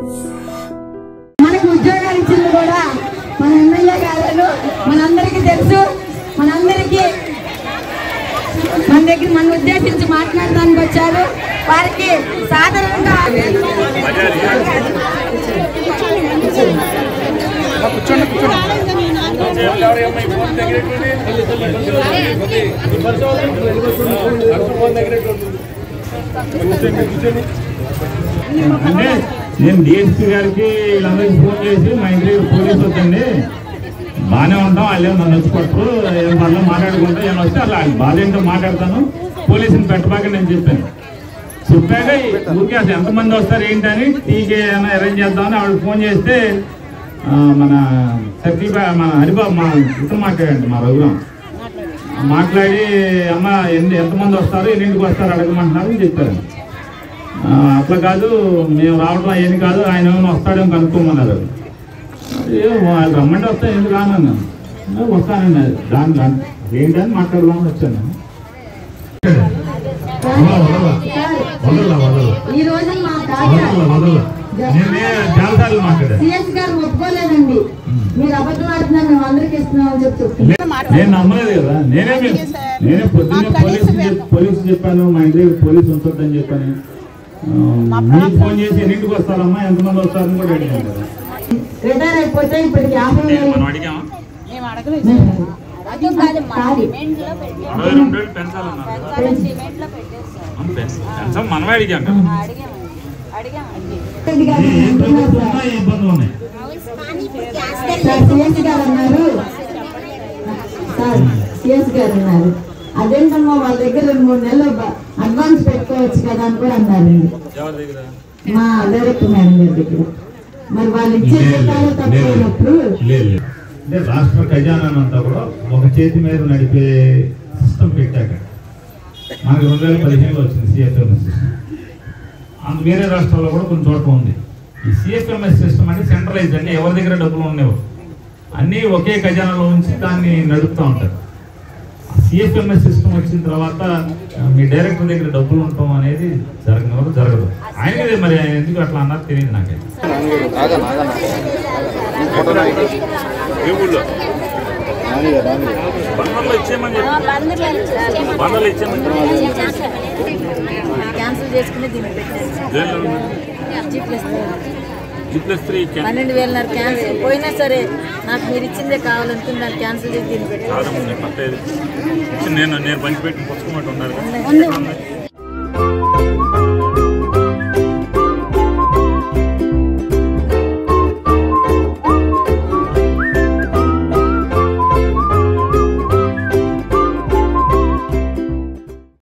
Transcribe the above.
మనకు ఉద్యోగాలు ఇచ్చింది కూడా మన ఎమ్మెల్యే గారు మనందరికీ తెలుసు మనందరికీ మన దగ్గర మన ఉద్దేశించి మాట్లాడడానికి వచ్చారు వారికి సాధారణంగా అంటే నేను డిఎస్పీ గారికి వీళ్ళందరికీ ఫోన్ చేసి మా ఇంటి దగ్గర పోలీసు వద్దండి బాగానే ఉంటాం వాళ్ళు ఏమో నన్ను వచ్చి కొట్టరు ఏం మళ్ళీ మాట్లాడుకుంటే ఏమైనా వస్తే అలా బాధ ఏంటో మాట్లాడతాను పోలీసుని పెట్టబాక నేను చెప్పాను చెప్పాక ఊరికే అసలు ఎంతమంది వస్తారు ఏంటని టీకే ఏమైనా అరేంజ్ చేద్దామని ఆవిడ ఫోన్ చేస్తే ఆ, మన సతీబా మన హరిబాబు మా ఇతను మాట్లాడండి మా రఘురాం మాట్లాడి అమ్మ ఎన్ని ఎంతమంది వస్తారు ఎన్నింటికి వస్తారు అడగమంటున్నారు అని చెప్పారు ఆ, అట్లా కాదు మేము రావడం ఏం కాదు ఆయన ఏమైనా వస్తాడేమో కనుక్కోమన్నారు ఏ వాళ్ళు రమ్మంటే వస్తా ఎందుకు రానన్నా "ఆ, వస్తానండి అది. దాని దాని ఏంటని మాట్లాడదామని వచ్చాను వదల వదల ఈ రోజు మా వదల వదల నేనే చాలాసార్లు మాట్లాడాను సిఎస్ గారు ఒప్పుకోలేదండి మీరు అబద్ధం ఆడుతున్నారు మేము అందరికి ఇస్తున్నామని చెప్పి చెప్తున్నారు నేను నమ్మలేదు కదా నేనే మీ- నేనే పొద్దున్నే పోలీసు చెప్- పోలీసు చెప్పాను మా ఇంటి దగ్గర పోలీసు ఉంటుందని చెప్పాను ఆ, మీకు ఫోన్ చేసి ఎన్నింటికి వస్తారమ్మా ఎంతమంది వస్తారని కూడా అడిగాను కదా రిటైర్ అయిపోతే ఇప్పటికి యాభై వేలు మనం అడిగామా అది కాదమ్మా కాదు. సిమెంట్ లో పెట్టాం అరవై రెండు వేలు పెంచాలన్నారు కదా. పెంచాలని సిమెంట్ లో పెట్టేస్తాం అవును, పెంచ- పెంచాలి మనమే అడిగాం కదా అడిగాము అడిగాము రెడ్డి గారు ఏ- ఏం ప్రభుత్వం ఉన్నా ఏ ఇబ్బందులు ఉన్నాయి సార్ సిఎస్ గారు అన్నారు సార్ సిఎస్ గారు అన్నారు అదేంటమ్మా వాళ్ళ దగ్గర రెండు మూడు నెలలు బ- అడ్వాన్స్ పెట్టుకోవచ్చు కదా అని కూడా అన్నారండి ఎవరి దగ్గర మా డైరెక్టర్ మేడం గారి దగ్గర మరి వాళ్ళు ఇచ్చే జీతాలు తక్కువైనప్పుడు లేదు అంటే రాష్ట్ర ఖజానా అంతా కూడా ఒక చేతి మీద నడిపే సిస్టమ్ పెట్టాక మనకి రెండు వేల పదిహేనులో వచ్చింది సిఎఫ్ఎంఎస్ సిస్టమ్ అందు వేరే రాష్ట్రాల్లో కూడా కొన్ని చోట్ల ఉంది ఈ సిఎఫ్ఎంఎస్ సిస్టమ్ అంటే సెంట్రలైజ్ అంటే ఎవరి దగ్గర డబ్బులు ఉండేవి అన్నీ ఒకే ఖజానాలో ఉంచి దాన్ని నడుపుతూ ఉంటారు సిఎఫ్ఎంఎస్ సిస్టమ్ వచ్చిన తర్వాత ఆ, మీ డైరెక్టర్ దగ్గర డబ్బులు ఉండటం అనేది జరగదు జరగదు ఆయనదే మరి ఆయన ఎందుకు అట్లా అన్నారు తెలియదు నాకైతే బంధంలో ఇచ్చేయమని చెప్పి బంధంలో ఇచ్చేయమని క్యాన్సిల్ చేసుకుని దీన్ని పెట్టేస్తాం జీ ప్లస్ త్రీ పన్నెండు వేలన్నర క్యాన్సిల్ పోయినా సరే నాకు మీరు ఇచ్చిందే కావాలనుకుని దాన్ని క్యాన్సిల్ చేసి దీన్ని పెట్టాను కాదమ్మా నేను పట్టేది నేను నేను పంచిపెట్టిన పుస్తకం ఒకటి ఉన్నారు కదా. ఉంది